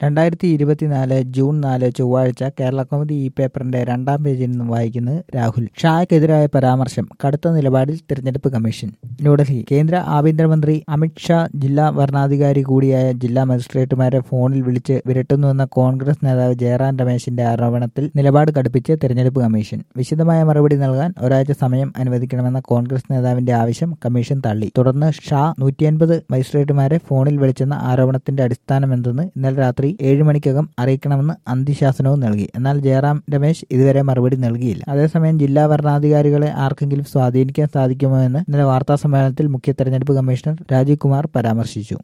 രണ്ടായിരത്തി ഇരുപത്തിനാല് ജൂൺ നാല് ചൊവ്വാഴ്ച കേരള കൗമുദി ഈ പേപ്പറിന്റെ രണ്ടാം പേജിൽ നിന്നും വായിക്കുന്നത് രാഹുൽ ഷായ്ക്കെതിരായ പരാമർശം കടുത്ത നിലപാടിൽ തിരഞ്ഞെടുപ്പ് കമ്മീഷൻ ന്യൂഡൽഹി കേന്ദ്ര ആഭ്യന്തരമന്ത്രി അമിത് ഷാ ജില്ലാ വരണാധികാരി കൂടിയായ ജില്ലാ മജിസ്ട്രേറ്റുമാരെ ഫോണിൽ വിളിച്ച് വിരട്ടുന്നുവെന്ന കോൺഗ്രസ് നേതാവ് ജയറാം രമേശിന്റെ ആരോപണത്തിൽ നിലപാട് കടുപ്പിച്ച് തിരഞ്ഞെടുപ്പ് കമ്മീഷൻ വിശദമായ മറുപടി നൽകാൻ ഒരാഴ്ച സമയം അനുവദിക്കണമെന്ന കോൺഗ്രസ് നേതാവിന്റെ ആവശ്യം കമ്മീഷൻ തള്ളി തുടർന്ന് ഷാ നൂറ്റിയൻപത് മജിസ്ട്രേറ്റുമാരെ ഫോണിൽ വിളിച്ചെന്ന ആരോപണത്തിന്റെ അടിസ്ഥാനമെന്തെന്ന് ഇന്നലെ രാത്രി ഏഴ് മണിക്കകം അറിയിക്കണമെന്ന് അന്ത്യശാസനവും നൽകി എന്നാൽ ജയറാം രമേശ് ഇതുവരെ മറുപടി നൽകിയില്ല അതേസമയം ജില്ലാ ഭരണാധികാരികളെ ആർക്കെങ്കിലും സ്വാധീനിക്കാൻ സാധിക്കുമോ എന്ന് ഇന്നലെ വാർത്താ സമ്മേളനത്തിൽ മുഖ്യ തെരഞ്ഞെടുപ്പ് കമ്മീഷണർ രാജീവ് കുമാർ പരാമർശിച്ചു